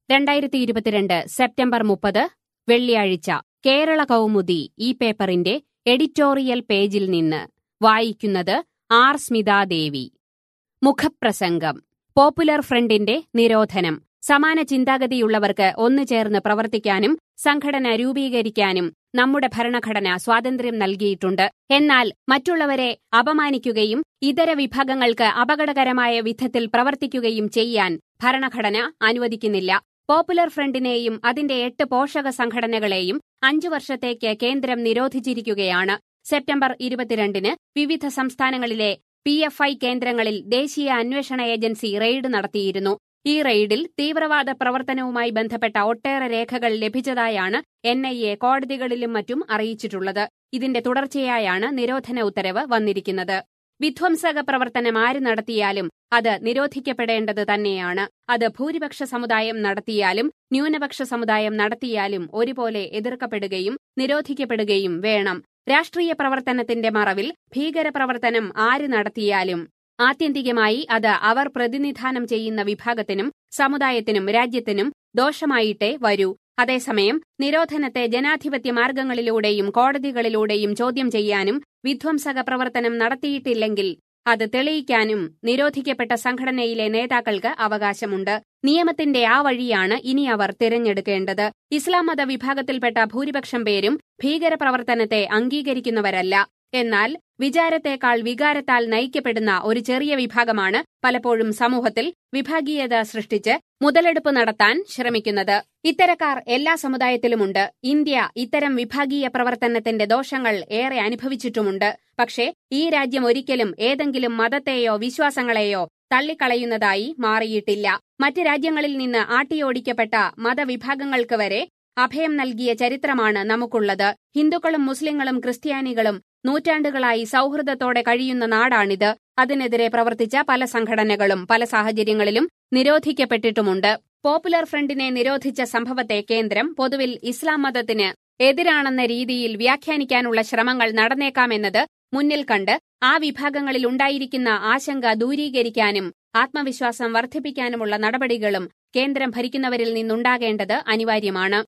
രണ്ടായിരത്തി ഇരുപത്തിരണ്ട് സെപ്റ്റംബർ മുപ്പത് വെള്ളിയാഴ്ച കേരള കൗമുദി ഈ പേപ്പറിന്റെ എഡിറ്റോറിയൽ പേജിൽ നിന്ന് വായിക്കുന്നത് ആർ സ്മിതാദേവി മുഖപ്രസംഗം പോപ്പുലർ ഫ്രണ്ടിന്റെ നിരോധനം സമാന ചിന്താഗതിയുള്ളവർക്ക് ഒന്നു ചേർന്ന് പ്രവർത്തിക്കാനും സംഘടന രൂപീകരിക്കാനും നമ്മുടെ ഭരണഘടന സ്വാതന്ത്ര്യം നൽകിയിട്ടുണ്ട് എന്നാൽ മറ്റുള്ളവരെ അപമാനിക്കുകയും ഇതര വിഭാഗങ്ങൾക്ക് അപകടകരമായ വിധത്തിൽ പ്രവർത്തിക്കുകയും ചെയ്യാൻ ഭരണഘടന അനുവദിക്കുന്നില്ല പോപ്പുലർ ഫ്രണ്ടിനെയും അതിന്റെ എട്ട് പോഷക സംഘടനകളെയും അഞ്ചു വർഷത്തേക്ക് കേന്ദ്രം നിരോധിച്ചിരിക്കുകയാണ് സെപ്റ്റംബർ ഇരുപത്തിരണ്ടിന് വിവിധ സംസ്ഥാനങ്ങളിലെ പി എഫ് ഐ കേന്ദ്രങ്ങളിൽ ദേശീയ അന്വേഷണ ഏജൻസി റെയ്ഡ് നടത്തിയിരുന്നു ഈ റെയ്ഡിൽ തീവ്രവാദ പ്രവർത്തനവുമായി ബന്ധപ്പെട്ട ഒട്ടേറെ രേഖകൾ ലഭിച്ചതായാണ് എൻ ഐ എ കോടതികളിലും മറ്റും അറിയിച്ചിട്ടുള്ളത് ഇതിന്റെ തുടർച്ചയായാണ് നിരോധന ഉത്തരവ് വന്നിരിക്കുന്നത് വിധ്വംസക പ്രവർത്തനം ആര് നടത്തിയാലും അത് നിരോധിക്കപ്പെടേണ്ടത് തന്നെയാണ് അത് ഭൂരിപക്ഷ സമുദായം നടത്തിയാലും ന്യൂനപക്ഷ സമുദായം നടത്തിയാലും ഒരുപോലെ എതിർക്കപ്പെടുകയും നിരോധിക്കപ്പെടുകയും വേണം രാഷ്ട്രീയ പ്രവർത്തനത്തിന്റെ മറവിൽ ഭീകരപ്രവർത്തനം ആര് നടത്തിയാലും ആത്യന്തികമായി അത് അവർ പ്രതിനിധാനം ചെയ്യുന്ന വിഭാഗത്തിനും സമുദായത്തിനും രാജ്യത്തിനും ദോഷമായിട്ടേ വരൂ അതേസമയം നിരോധനത്തെ ജനാധിപത്യ മാർഗങ്ങളിലൂടെയും കോടതികളിലൂടെയും ചോദ്യം ചെയ്യാനും വിധ്വംസക പ്രവർത്തനം നടത്തിയിട്ടില്ലെങ്കിൽ അത് തെളിയിക്കാനും നിരോധിക്കപ്പെട്ട സംഘടനയിലെ നേതാക്കൾക്ക് അവകാശമുണ്ട് നിയമത്തിന്റെ ആ വഴിയാണ് ഇനി അവർ തിരഞ്ഞെടുക്കേണ്ടത് ഇസ്ലാം മത വിഭാഗത്തിൽപ്പെട്ട ഭൂരിപക്ഷം പേരും ഭീകരപ്രവർത്തനത്തെ അംഗീകരിക്കുന്നവരല്ല എന്നാൽ വിചാരത്തേക്കാൾ വികാരത്താൽ നയിക്കപ്പെടുന്ന ഒരു ചെറിയ വിഭാഗമാണ് പലപ്പോഴും സമൂഹത്തിൽ വിഭാഗീയത സൃഷ്ടിച്ച് മുതലെടുപ്പ് നടത്താൻ ശ്രമിക്കുന്നത് ഇത്തരക്കാർ എല്ലാ സമുദായത്തിലുമുണ്ട് ഇന്ത്യ ഇത്തരം വിഭാഗീയ പ്രവർത്തനത്തിന്റെ ദോഷങ്ങൾ ഏറെ അനുഭവിച്ചിട്ടുമുണ്ട് പക്ഷേ ഈ രാജ്യം ഒരിക്കലും ഏതെങ്കിലും മതത്തെയോ വിശ്വാസങ്ങളെയോ തള്ളിക്കളയുന്നതായി മാറിയിട്ടില്ല മറ്റ് രാജ്യങ്ങളിൽ നിന്ന് ആട്ടിയോടിക്കപ്പെട്ട മതവിഭാഗങ്ങൾക്ക് വരെ അഭയം നൽകിയ ചരിത്രമാണ് നമുക്കുള്ളത് ഹിന്ദുക്കളും മുസ്ലിങ്ങളും ക്രിസ്ത്യാനികളും നൂറ്റാണ്ടുകളായി സൗഹൃദത്തോടെ കഴിയുന്ന നാടാണിത് അതിനെതിരെ പ്രവർത്തിച്ച പല സംഘടനകളും പല സാഹചര്യങ്ങളിലും നിരോധിക്കപ്പെട്ടിട്ടുമുണ്ട് പോപ്പുലർ ഫ്രണ്ടിനെ നിരോധിച്ച സംഭവത്തെ കേന്ദ്രം പൊതുവിൽ ഇസ്ലാം മതത്തിന് എതിരാണെന്ന രീതിയിൽ വ്യാഖ്യാനിക്കാനുള്ള ശ്രമങ്ങൾ നടന്നേക്കാമെന്നത് മുന്നിൽ കണ്ട് ആ വിഭാഗങ്ങളിൽ ഉണ്ടായിരിക്കുന്ന ആശങ്ക ദൂരീകരിക്കാനും ആത്മവിശ്വാസം വർദ്ധിപ്പിക്കാനുമുള്ള നടപടികളും കേന്ദ്രം ഭരിക്കുന്നവരിൽ നിന്നുണ്ടാകേണ്ടത് അനിവാര്യമാണ്